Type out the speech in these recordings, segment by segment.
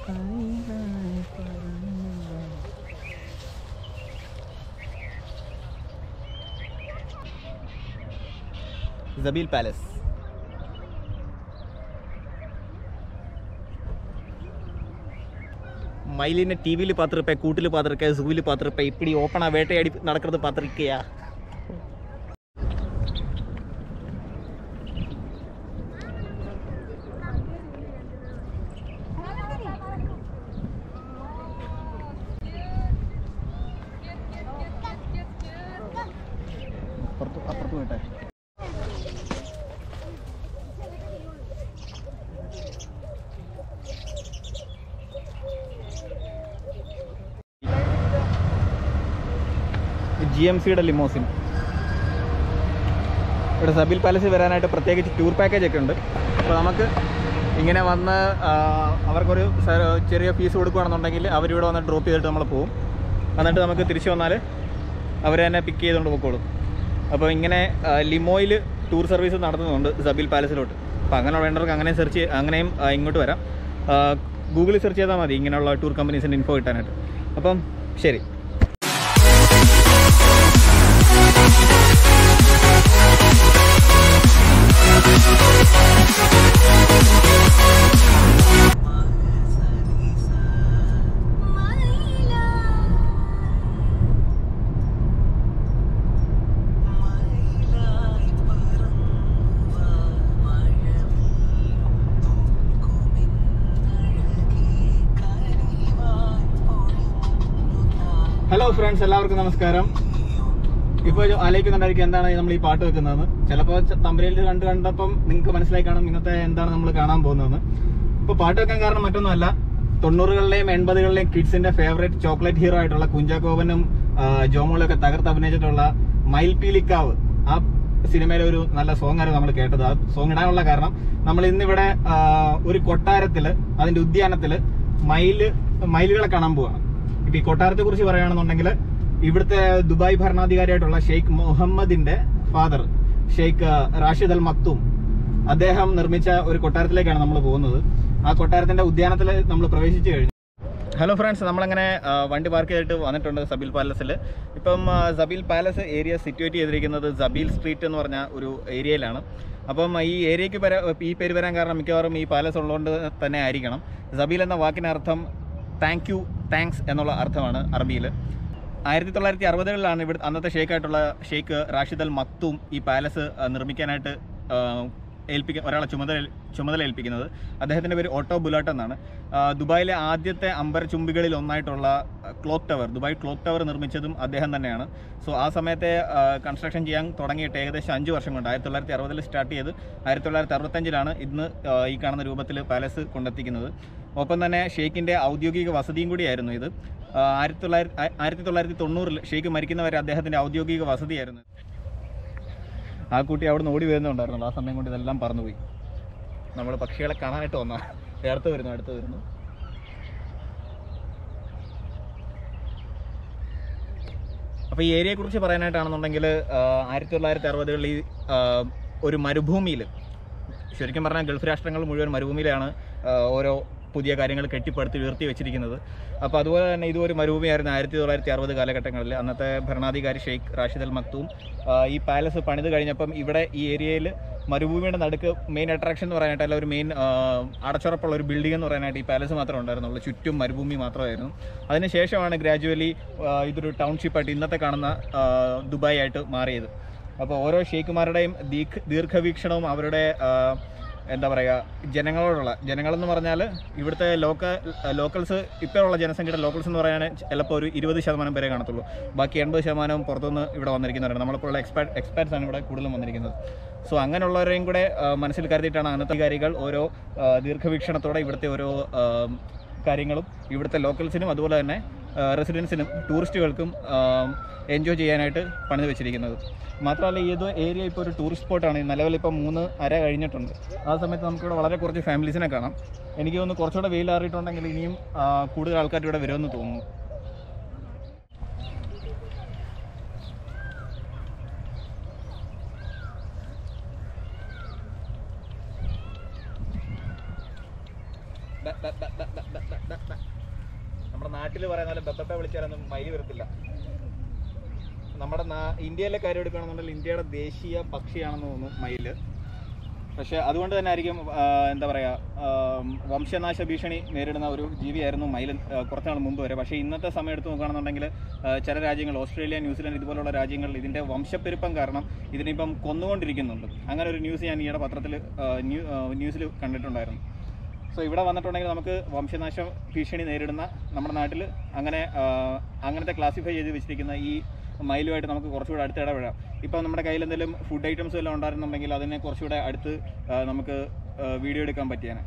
സബീൽ palace மயிலின டிவியில் பார்த்துருப்பேன் கூட்டில் பார்த்துருக்கேன் ஜூவில் பார்த்துருப்பேன் இப்படி ஓப்பனாக வேட்டையாடி நடக்கிறது பார்த்துருக்கியா അപ്പുറത്ത് അപ്പുറത്ത് പോയിട്ടെ ജി എം സിയുടെ ലിമോസിൻ ഇവിടെ സബിൽ പാലസിൽ വരാനായിട്ട് പ്രത്യേകിച്ച് ടൂർ പാക്കേജ് ഒക്കെ ഉണ്ട് അപ്പോൾ നമുക്ക് ഇങ്ങനെ വന്ന് ആ, അവർക്കൊരു സ- ചെറിയ ഫീസ് കൊടുക്കുകയാണെന്നുണ്ടെങ്കിൽ അവരിവിടെ വന്ന് ഡ്രോപ്പ് ചെയ്തിട്ട് നമ്മൾ പോകും എന്നിട്ട് നമുക്ക് തിരിച്ചു വന്നാൽ അവർ തന്നെ പിക്ക് ചെയ്തുകൊണ്ട് പോയിക്കോളും അപ്പോൾ ഇങ്ങനെ ലിമോയിൽ ടൂർ സർവീസ് നടത്തുന്നുണ്ട് സബിൽ പാലസിലോട്ട് അപ്പോൾ അങ്ങനെ വേണ്ടവർക്ക് അങ്ങനെ സെർച്ച് അങ്ങനെയും ആ, ഇങ്ങോട്ട് വരാം ഗൂഗിളിൽ സെർച്ച് ചെയ്താൽ മതി ഇങ്ങനെയുള്ള ടൂർ കമ്പനീസിൻ്റെ ഇൻഫോ കിട്ടാനായിട്ട് അപ്പം ശരി ഹലോ ഫ്രണ്ട്സ് എല്ലാവർക്കും നമസ്കാരം ഇപ്പോൾ ആലോചിക്കുന്നുണ്ടായിരിക്കും എന്താണ് നമ്മൾ ഈ പാട്ട് വെക്കുന്നതെന്ന് ചിലപ്പോൾ തമ്പരയിൽ കണ്ട് കണ്ടപ്പം നിങ്ങൾക്ക് മനസ്സിലായി കാണും ഇന്നത്തെ എന്താണ് നമ്മൾ കാണാൻ പോകുന്നതെന്ന് ഇപ്പോൾ പാട്ട് വെക്കാൻ കാരണം മറ്റൊന്നുമല്ല തൊണ്ണൂറുകളിലെയും എൺപതുകളിലെയും കിഡ്സിന്റെ ഫേവറേറ്റ് ചോക്ലേറ്റ് ഹീറോ ആയിട്ടുള്ള കുഞ്ചാക്കോവനും ജോമോളും ഒക്കെ തകർത്ത് അഭിനയിച്ചിട്ടുള്ള മയിൽപീലിക്കാവ് ആ സിനിമയിലെ ഒരു നല്ല സോങ് ആയിരുന്നു നമ്മൾ കേട്ടത് ആ സോങ് ഇടാനുള്ള കാരണം നമ്മൾ ഇന്നിവിടെ ആ, ഒരു കൊട്ടാരത്തില് അതിന്റെ ഉദ്യാനത്തില് മയില് മയിലുകളെ കാണാൻ പോവാണ് ഇപ്പൊ ഈ കൊട്ടാരത്തെ കുറിച്ച് പറയുകയാണെന്നുണ്ടെങ്കിൽ ഇവിടുത്തെ ദുബായ് ഭരണാധികാരിയായിട്ടുള്ള ഷെയ്ഖ് മുഹമ്മദിന്റെ father Sheikh Rashid Al Maktoum അദ്ദേഹം നിർമ്മിച്ച ഒരു കൊട്ടാരത്തിലേക്കാണ് നമ്മൾ പോകുന്നത് ആ കൊട്ടാരത്തിന്റെ ഉദ്യാനത്തിൽ നമ്മൾ പ്രവേശിച്ചു കഴിഞ്ഞു ഹലോ ഫ്രണ്ട്സ് നമ്മളങ്ങനെ ആ, വണ്ടി പാർക്ക് ചെയ്തിട്ട് വന്നിട്ടുണ്ട് സബീൽ പാലസിൽ ഇപ്പം ആ, സബീൽ പാലസ് ഏരിയ സിറ്റുവേറ്റ് ചെയ്തിരിക്കുന്നത് സബീൽ സ്ട്രീറ്റ് എന്ന് പറഞ്ഞ ഒരു ഏരിയയിലാണ് അപ്പം ഈ ഏരിയയ്ക്ക് വരാ ഈ പേര് വരാൻ കാരണം മിക്കവാറും ഈ പാലസ് ഉള്ളതുകൊണ്ട് തന്നെ ആയിരിക്കണം സബീൽ എന്ന വാക്കിനർത്ഥം താങ്ക് യു താങ്ക്സ് എന്നുള്ള അർത്ഥമാണ് അറബിയിൽ ആയിരത്തി തൊള്ളായിരത്തി അറുപതുകളിലാണ് ഇവിടെ അന്നത്തെ ഷെയ്ഖായിട്ടുള്ള ഷെയ്ഖ് റാഷിദ് അൽ മക്തൂം ഈ പാലസ് ആ, നിർമ്മിക്കാനായിട്ട് ആ, ഏൽപ്പിക്ക ഒരാളെ ചുമതല ചുമതല ഏൽപ്പിക്കുന്നത് അദ്ദേഹത്തിൻ്റെ പേര് ഓട്ടോ ബുലാട്ട് എന്നാണ് ആ, ദുബായിലെ ആദ്യത്തെ അമ്പരചുംബികളിൽ ഒന്നായിട്ടുള്ള clock tower Dubai clock tower നിർമ്മിച്ചതും അദ്ദേഹം തന്നെയാണ് സോ ആ സമയത്തെ കൺസ്ട്രക്ഷൻ ചെയ്യാൻ തുടങ്ങിയിട്ട് ഏകദേശം അഞ്ച് വർഷം കൊണ്ട് ആയിരത്തി തൊള്ളായിരത്തി അറുപതിൽ സ്റ്റാർട്ട് ചെയ്ത് ആയിരത്തി തൊള്ളായിരത്തി അറുപത്തഞ്ചിലാണ് ഇന്ന് ആ, ഈ കാണുന്ന രൂപത്തിൽ പാലസ് കൊണ്ടെത്തിക്കുന്നത് ഒപ്പം തന്നെ ഷെയ്ഖിൻ്റെ ഔദ്യോഗിക വസതിയും കൂടിയായിരുന്നു ഇത് ആ, ആയിരത്തി തൊള്ളായിരത്തി ആ- ആയിരത്തി തൊള്ളായിരത്തി തൊണ്ണൂറിൽ ഷെയ്ഖ് മരിക്കുന്നവരെ അദ്ദേഹത്തിൻ്റെ ഔദ്യോഗിക വസതിയായിരുന്നു ആ കുട്ടി അവിടെ നിന്ന് ഓടി വരുന്നുണ്ടായിരുന്നല്ലോ ആ സമയം കൊണ്ട് ഇതെല്ലാം പറന്നുപോയി നമ്മൾ പക്ഷികളെ കാണാനായിട്ട് വന്ന അടുത്ത് വരുന്നു അടുത്ത് വരുന്നു അപ്പോൾ ഈ ഏരിയയെ കുറിച്ച് പറയാനായിട്ടാണെന്നുണ്ടെങ്കിൽ ആയിരത്തി തൊള്ളായിരത്തി അറുപതുകളിൽ ഈ ആ, ഒരു മരുഭൂമിയിൽ ശരിക്കും പറഞ്ഞാൽ ഗൾഫ് രാഷ്ട്രങ്ങൾ മുഴുവൻ മരുഭൂമിയിലാണ് ആ, ഓരോ പുതിയ കാര്യങ്ങൾ കെട്ടിപ്പടുത്ത് ഉയർത്തി വെച്ചിരിക്കുന്നത് അപ്പോൾ അതുപോലെ തന്നെ ഇതും ഒരു മരുഭൂമിയായിരുന്നു ആയിരത്തി തൊള്ളായിരത്തി അറുപത് കാലഘട്ടങ്ങളിൽ അന്നത്തെ ഭരണാധികാരി ഷെയ്ഖ് റാഷിദ് അൽ മക്തൂം ആ, ഈ പാലസ് പണിത് കഴിഞ്ഞപ്പം ഇവിടെ ഈ ഏരിയയിൽ മരുഭൂമിയുടെ നടുക്ക് മെയിൻ അട്രാക്ഷൻ എന്ന് പറയാനായിട്ട് അല്ല ഒരു മെയിൻ അടച്ചുറപ്പുള്ള ഒരു ബിൽഡിംഗ് എന്ന് പറയാനായിട്ട് ഈ പാലസ് മാത്രമേ ഉണ്ടായിരുന്നുള്ളൂ ചുറ്റും മരുഭൂമി മാത്രമായിരുന്നു അതിനുശേഷമാണ് ഗ്രാജുവലി ഇതൊരു ടൗൺഷിപ്പായിട്ട് ഇന്നത്തെ കാണുന്ന ആ, ദുബായ് ആയിട്ട് മാറിയത് അപ്പോൾ ഓരോ ഷെയ്ഖുമാരുടെയും ദീർഘ ദീർഘവീക്ഷണവും അവരുടെ ആ, എന്താ പറയുക ജനങ്ങളോടുള്ള ജനങ്ങളെന്ന് പറഞ്ഞാൽ ഇവിടുത്തെ ലോക്കൽ ലോക്കൽസ് ഇപ്പോഴുള്ള ജനസംഖ്യയുടെ ലോക്കൽസ് എന്ന് പറയാൻ ചിലപ്പോൾ ഒരു ഇരുപത് ശതമാനം പേരെ കാണത്തുള്ളൂ ബാക്കി എൺപത് ശതമാനവും പുറത്തുനിന്ന് ഇവിടെ വന്നിരിക്കുന്നവരാണ് നമ്മളിപ്പോൾ ഉള്ള എക്സ്പാർട്ട് എക്സ്പാർട്സ് ആണ് ഇവിടെ കൂടുതലും വന്നിരിക്കുന്നത് സോ അങ്ങനെയുള്ളവരെയും കൂടെ ആ, മനസ്സിൽ കരുതിയിട്ടാണ് അന്നത്തെ അധികാരികൾ ഓരോ ആ, ദീർഘവീക്ഷണത്തോടെ ഇവിടുത്തെ ഓരോ ആ, കാര്യങ്ങളും ഇവിടുത്തെ ലോക്കൽസിനും അതുപോലെ തന്നെ റെസിഡൻസിനും ടൂറിസ്റ്റുകൾക്കും എൻജോയ് ചെയ്യാനായിട്ട് പണിത് വെച്ചിരിക്കുന്നത് മാത്രമല്ല ഈ ഇത് ഏരിയ ഇപ്പോൾ ഒരു ടൂറിസ്റ്റ് സ്പോട്ടാണ് നിലവിൽ ഇപ്പോൾ മൂന്ന് അര കഴിഞ്ഞിട്ടുണ്ട് ആ സമയത്ത് നമുക്കിവിടെ വളരെ കുറച്ച് ഫാമിലീസിനെ കാണാം എനിക്ക് തോന്നുന്നു കുറച്ചുകൂടെ വെയിലാറിയിട്ടുണ്ടെങ്കിൽ ഇനിയും ആ, കൂടുതൽ ആൾക്കാർ ഇവിടെ വരുമെന്ന് തോന്നുന്നു ബ- ബ- ബ- ബ- ബ. ദ, ദ, ദ, ദ. നമ്മുടെ നാട്ടിൽ പറയുന്ന പോലെ ബെബപ്പെ വിളിച്ചാലൊന്നും മൈലി വരത്തില്ല നമ്മുടെ നാ- ഇന്ത്യയിലെ കാര്യം എടുക്കുകയാണെന്നുണ്ടെങ്കിൽ ഇന്ത്യയുടെ ദേശീയ പക്ഷിയാണെന്ന് തോന്നുന്നു മയില് പക്ഷെ അതുകൊണ്ട് തന്നെ ആയിരിക്കും ആ, എന്താ പറയുക ആ, വംശനാശ ഭീഷണി നേരിടുന്ന ഒരു ജീവിയായിരുന്നു മയിൽ ആ, കുറച്ച് നാൾ മുമ്പ് വരെ പക്ഷേ ഇന്നത്തെ സമയം എടുത്ത് നോക്കുകയാണെന്നുണ്ടെങ്കിൽ ആ, ചില രാജ്യങ്ങൾ ഓസ്ട്രേലിയ ന്യൂസിലൻഡ് ഇതുപോലുള്ള രാജ്യങ്ങൾ ഇതിൻ്റെ വംശപ്പെരുപ്പം കാരണം ഇതിനിപ്പം കൊന്നുകൊണ്ടിരിക്കുന്നുണ്ട് അങ്ങനെ ഒരു ന്യൂസ് ഞാൻ ഈയിടെ പത്രത്തിൽ ന്യൂസിൽ കണ്ടിട്ടുണ്ടായിരുന്നു സോ ഇവിടെ വന്നിട്ടുണ്ടെങ്കിൽ നമുക്ക് വംശനാശ ഭീഷണി നേരിടുന്ന നമ്മുടെ നാട്ടിൽ അങ്ങനെ ആ, അങ്ങനത്തെ ക്ലാസിഫൈ ചെയ്ത് വെച്ചിരിക്കുന്ന ഈ മയിലുമായിട്ട് നമുക്ക് കുറച്ചുകൂടെ അടുത്ത് ഇടപെടാം ഇപ്പം നമ്മുടെ കയ്യിൽ എന്തെങ്കിലും ഫുഡ് ഐറ്റംസ് എല്ലാം ഉണ്ടായിരുന്നുണ്ടെങ്കിൽ അതിനെ കുറച്ചുകൂടെ അടുത്ത് ആ, നമുക്ക് വീഡിയോ എടുക്കാൻ പറ്റിയാണ്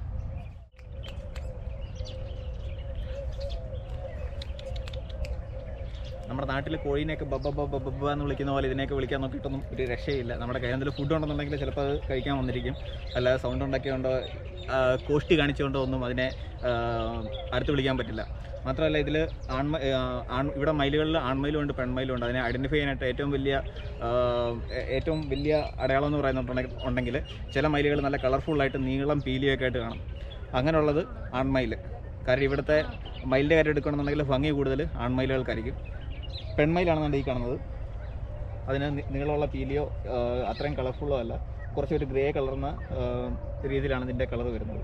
നമ്മുടെ നാട്ടിൽ കോഴീനെയൊക്കെ ബബ്ബ ബബ്ബ ബബ്ബ എന്ന് വിളിക്കുന്ന പോലെ ഇതിനെയൊക്കെ വിളിക്കാൻ നോക്കിയിട്ടൊന്നും ഒരു രക്ഷയില്ല നമ്മുടെ കയ്യിൽ എന്തെങ്കിലും ഫുഡ് ഉണ്ടെന്നുണ്ടെങ്കിൽ ചിലപ്പോൾ അത് കഴിക്കാൻ വന്നിരിക്കും അല്ലാതെ സൗണ്ട് ഉണ്ടാക്കിയോണ്ടോ ആ, കോഷ്ടി കാണിച്ചുകൊണ്ടോ ഒന്നും അതിനെ ആ, അടുത്ത് വിളിക്കാൻ പറ്റില്ല മാത്രമല്ല ഇതിൽ ആൺമ ആ, ആൺ ഇവിടെ മയിലുകളിൽ ആൺമയിലും ഉണ്ട് പെൺമയിലും ഉണ്ട് അതിനെ ഐഡൻറ്റിഫൈ ചെയ്യാനായിട്ട് ഏറ്റവും വലിയ ആ, ഏ- ഏറ്റവും വലിയ അടയാളം എന്ന് പറയുന്നുണ്ടെങ്കിൽ ഉണ്ടെങ്കിൽ ചില മയിലുകൾ നല്ല കളർഫുള്ളായിട്ട് നീളം പീലിയൊക്കെ ആയിട്ട് കാണും അങ്ങനെയുള്ളത് ആൺമയിൽ കാരണം ഇവിടുത്തെ മയിലിൻ്റെ കാര്യം എടുക്കണമെന്നുണ്ടെങ്കിൽ ഭംഗി കൂടുതൽ ആൺമയിലുകൾക്കായിരിക്കും പെൺമയിലാണെന്നുണ്ട് ഈ കാണുന്നത് അതിന് നി- നീളമുള്ള പീലിയോ ആ, അത്രയും കളർഫുള്ളോ അല്ല കുറച്ചൊരു ഗ്രേ കളർന്ന ആ, രീതിയിലാണ് ഇതിൻ്റെ കളർ വരുന്നത്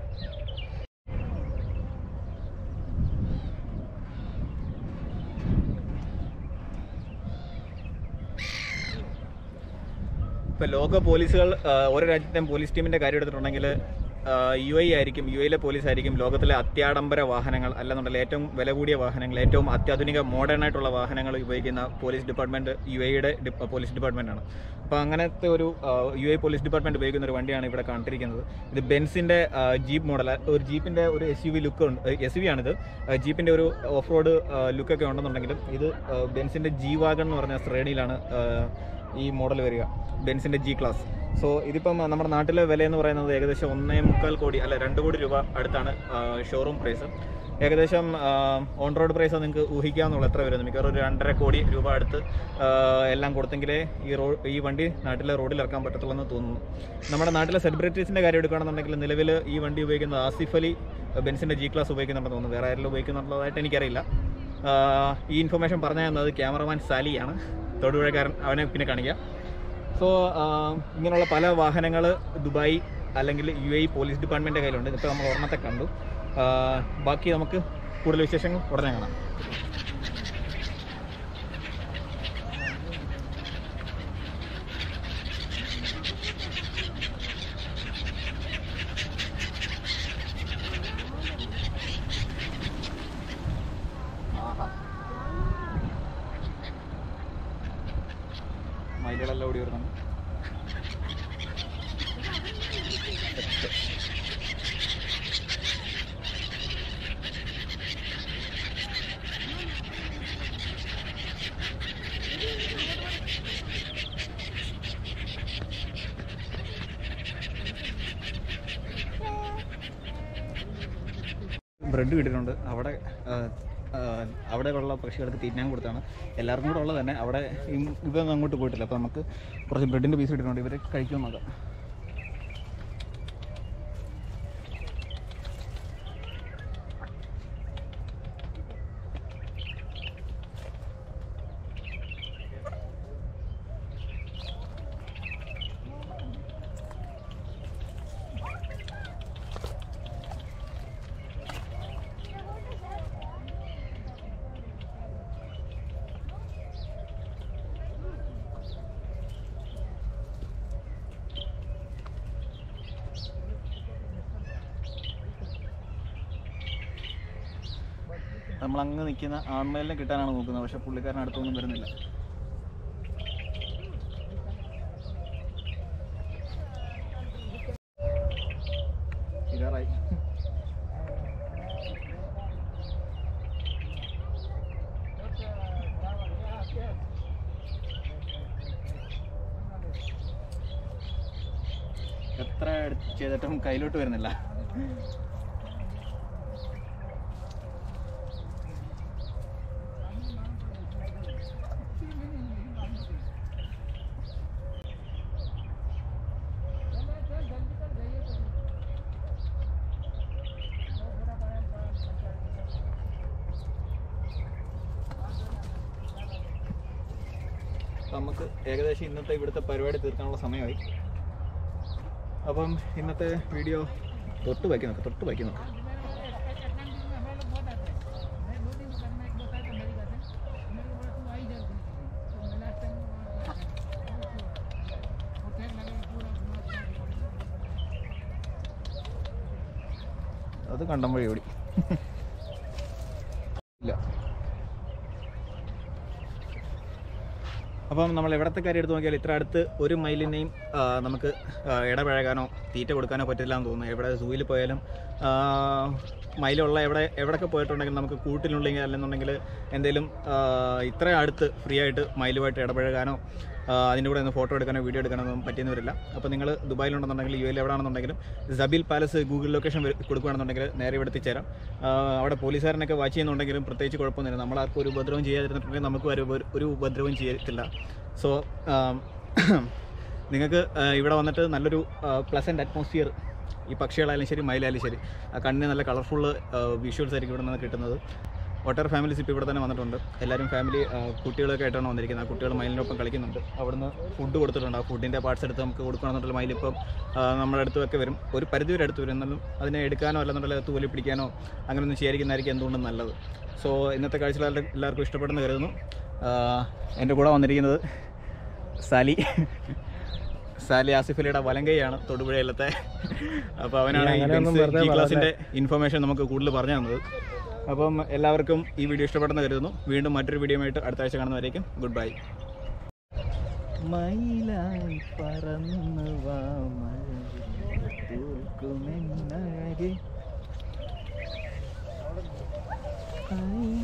ഇപ്പോൾ ലോക പോലീസുകൾ ആ, ഓരോ രാജ്യത്തെയും പോലീസ് ടീമിൻ്റെ കാര്യം എടുത്തിട്ടുണ്ടെങ്കിൽ യു ഐ ആയിരിക്കും യു എയിലെ പോലീസ് ആയിരിക്കും ലോകത്തിലെ അത്യാഡംബര വാഹനങ്ങൾ അല്ലെന്നുണ്ടെങ്കിൽ ഏറ്റവും വില കൂടിയ വാഹനങ്ങൾ ഏറ്റവും അത്യാധുനിക മോഡേൺ ആയിട്ടുള്ള വാഹനങ്ങൾ ഉപയോഗിക്കുന്ന പോലീസ് ഡിപ്പാർട്ട്മെൻറ്റ് യു എയുടെ പോലീസ് ഡിപ്പാർട്ട്മെൻറ്റാണ് അപ്പോൾ അങ്ങനത്തെ ഒരു യു ഐ പോലീസ് ഡിപ്പാർട്ട്മെൻറ്റ് ഉപയോഗിക്കുന്ന ഒരു വണ്ടിയാണ് ഇവിടെ കണ്ടിരിക്കുന്നത് ഇത് ബെൻസിൻ്റെ ജീപ്പ് മോഡൽ ഒരു ജീപ്പിൻ്റെ ഒരു എസ് യു വി ലുക്ക് ഉണ്ട് എസ് യു വി ആണിത് ജീപ്പിൻ്റെ ഒരു ഓഫ് റോഡ് ലുക്കൊക്കെ ഉണ്ടെന്നുണ്ടെങ്കിലും ഇത് ബെൻസിൻ്റെ ജി വാഗൺ എന്ന് പറഞ്ഞ ശ്രേണിയിലാണ് ആ, ഈ മോഡൽ വരിക ബെൻസിൻ്റെ ജി ക്ലാസ് സോ ഇതിപ്പം നമ്മുടെ നാട്ടിലെ വില എന്ന് പറയുന്നത് ഏകദേശം ഒന്നേ മുക്കാൽ കോടി അല്ല രണ്ട് കോടി രൂപ അടുത്താണ് ഷോറൂം പ്രൈസ് ഏകദേശം ഓൺ റോഡ് പ്രൈസ് നിങ്ങൾക്ക് ഊഹിക്കാവുന്നുള്ളൂ എത്ര വരുന്നത് മിക്കവാറും ഒരു രണ്ടര കോടി രൂപ അടുത്ത് ആ, എല്ലാം കൊടുത്തെങ്കിലേ ഈ റോ ഈ വണ്ടി നാട്ടിലെ റോഡിൽ ഇറക്കാൻ പറ്റത്തുള്ളൂ എന്ന് തോന്നുന്നു നമ്മുടെ നാട്ടിലെ സെലിബ്രിറ്റീസിൻ്റെ കാര്യം എടുക്കുകയാണെന്നുണ്ടെങ്കിൽ നിലവിൽ ഈ വണ്ടി ഉപയോഗിക്കുന്നത് ആസിഫ് അലി ബെൻസിൻ്റെ ജി ക്ലാസ് ഉപയോഗിക്കുന്നുണ്ടെന്ന് തോന്നുന്നു വേറെ ആരെങ്കിലും ഉപയോഗിക്കുന്നുള്ളതായിട്ട് എനിക്കറിയില്ല ആ, ഈ ഇൻഫർമേഷൻ പറഞ്ഞു തന്നത് ക്യാമറമാൻ സാലിയാണ് തൊടുപുഴക്കാരൻ അവനെ പിന്നെ കാണിക്കാം സോ ഇങ്ങനെയുള്ള പല വാഹനങ്ങൾ ദുബായ് അല്ലെങ്കിൽ യു എ പോലീസ് ഡിപ്പാർട്ട്മെൻറ്റിൻ്റെ കയ്യിലുണ്ട് ഇപ്പോൾ നമ്മൾ ഒരെണ്ണത്തെ കണ്ടു ആ, ബാക്കി നമുക്ക് കൂടുതൽ വിശേഷങ്ങൾ ഉടനെ കാണാം മയിലുകളെല്ലാം ഓടി വരുന്നുണ്ട് ബ്രെഡ് കിട്ടിയിട്ടുണ്ട് അവിടെ ആ, ആ, അവിടെ ഉള്ള പക്ഷികൾക്ക് തിന്നാൻ കൊടുത്താണ് എല്ലാവർക്കും കൂടെ ഉള്ളത് തന്നെ അവിടെ ഇം- ഇതൊന്നും അങ്ങോട്ട് പോയിട്ടില്ല അപ്പോൾ നമുക്ക് കുറച്ച് ബ്രെഡിൻ്റെ പീസ് കിട്ടിയിട്ടുണ്ട് ഇവർ കഴിക്കുമെന്ന് നോക്കാം നമ്മൾ അങ്ങ് നിൽക്കുന്ന ആൺമയിലിനെ കിട്ടാനാണ് നോക്കുന്നത് പക്ഷെ പുള്ളിക്കാരൻ അടുത്തൊന്നും വരുന്നില്ല തീരാറായി എത്ര ചെയ്തിട്ടും കയ്യിലോട്ട് വരുന്നില്ല നമുക്ക് ഏകദേശം ഇന്നത്തെ ഇവിടുത്തെ പരിപാടി തീർക്കാനുള്ള സമയമായി അപ്പം ഇന്നത്തെ വീഡിയോ തൊട്ട് വയ്ക്കുന്നു തൊട്ട് വയ്ക്കുന്നു അത് കണ്ടം വഴി ഓടി ഇല്ല അപ്പം നമ്മൾ എവിടത്തെ കാര്യം എടുത്ത് നോക്കിയാൽ ഇത്ര അടുത്ത് ഒരു മൈലിനെയും ആ, നമുക്ക് ആ, ഇടപഴകാനോ തീറ്റ കൊടുക്കാനോ പറ്റില്ല എന്ന് തോന്നുന്നു എവിടെ സൂയിൽ പോയാലും ആ, മയിലുള്ള എവിടെ എവിടെയൊക്കെ പോയിട്ടുണ്ടെങ്കിൽ നമുക്ക് കൂട്ടിലുണ്ടെങ്കിൽ അല്ലെന്നുണ്ടെങ്കിൽ എന്തെങ്കിലും ആ, ഇത്ര അടുത്ത് ഫ്രീ ആയിട്ട് മയിലുമായിട്ട് ഇടപഴകാനോ ആ, അതിൻ്റെ കൂടെ ഒന്ന് ഫോട്ടോ എടുക്കാനോ വീഡിയോ എടുക്കാനോ ഒന്നും പറ്റിയെന്ന് വരില്ല അപ്പോൾ നിങ്ങൾ ദുബായിലുണ്ടെന്നുണ്ടെങ്കിൽ യു എൽ എവിടെയാണെന്നുണ്ടെങ്കിലും സബീൽ പാലസ് ഗൂഗിൾ ലൊക്കേഷൻ കൊടുക്കുകയാണെന്നുണ്ടെങ്കിൽ നേരെ ഇവിടെ എത്തിച്ചേരാം ആ, അവിടെ പോലീസുകാരനൊക്കെ വാച്ച് ചെയ്യുന്നുണ്ടെങ്കിലും പ്രത്യേകിച്ച് കുഴപ്പമൊന്നുമില്ല നമ്മൾ ആർക്കും ഒരു ഉപദ്രവം ചെയ്യാതിരുന്നിട്ടുണ്ടെങ്കിൽ നമുക്ക് ഒരു ഉപ- ഒരു ഉപദ്രവം ചെയ്യത്തില്ല സോ നിങ്ങൾക്ക് ആ, ഇവിടെ വന്നിട്ട് നല്ലൊരു പ്ലസൻറ്റ് അറ്റ്മോസ്ഫിയർ ഈ പക്ഷികളായാലും ശരി മയിലായാലും ശരി ആ കണ്ണിന് നല്ല കളർഫുൾ വിഷ്വൽസ് ആയിരിക്കും ഇവിടെ നിന്ന് കിട്ടുന്നത് ഒട്ടേറെ ഫാമിലീസ് ഇപ്പോൾ ഇവിടെ തന്നെ വന്നിട്ടുണ്ട് എല്ലാവരും ഫാമിലി കുട്ടികളൊക്കെ ആയിട്ടാണ് വന്നിരിക്കുന്നത് ആ കുട്ടികൾ മയിലിനൊപ്പം കളിക്കുന്നുണ്ട് അവിടുന്ന് ഫുഡ് കൊടുത്തിട്ടുണ്ട് ആ ഫുഡിൻ്റെ പാർട്സ് എടുത്ത് നമുക്ക് കൊടുക്കണമെന്നുള്ള മയിലിപ്പം ആ, നമ്മുടെ അടുത്തൊക്കെ വരും ഒരു പരിധി വരെ അടുത്ത് വരും എന്നാലും അതിനെ എടുക്കാനോ അല്ലെന്നുണ്ടെങ്കിൽ തൂലി പിടിക്കാനോ അങ്ങനെയൊന്നും ചെയ്യാതിരിക്കുന്നതായിരിക്കും എന്തുകൊണ്ടും നല്ലത് സോ ഇന്നത്തെ കാഴ്ച എല്ലാവരും- എല്ലാവർക്കും ഇഷ്ടപ്പെടുന്നു കരുതുന്നു ആ, എൻ്റെ കൂടെ വന്നിരിക്കുന്നത് സാലി സാലി ആസിഫലിയുടെ വലങ്കയാണ് തൊടുപുഴയിലത്തെ അപ്പോൾ അവനാണ് ഈ ബെൻസ് ജി ക്ലാസിൻ്റെ ഇൻഫർമേഷൻ നമുക്ക് കൂടുതൽ പറഞ്ഞു തന്നത് അപ്പം എല്ലാവർക്കും ഈ വീഡിയോ ഇഷ്ടപ്പെടുന്ന കരുതുന്നു വീണ്ടും മറ്റൊരു വീഡിയോ ആയിട്ട് അടുത്ത ആഴ്ച കാണുന്നതായിരിക്കും ഗുഡ് ബൈ മയിലായി പറന്നു വാ മഴ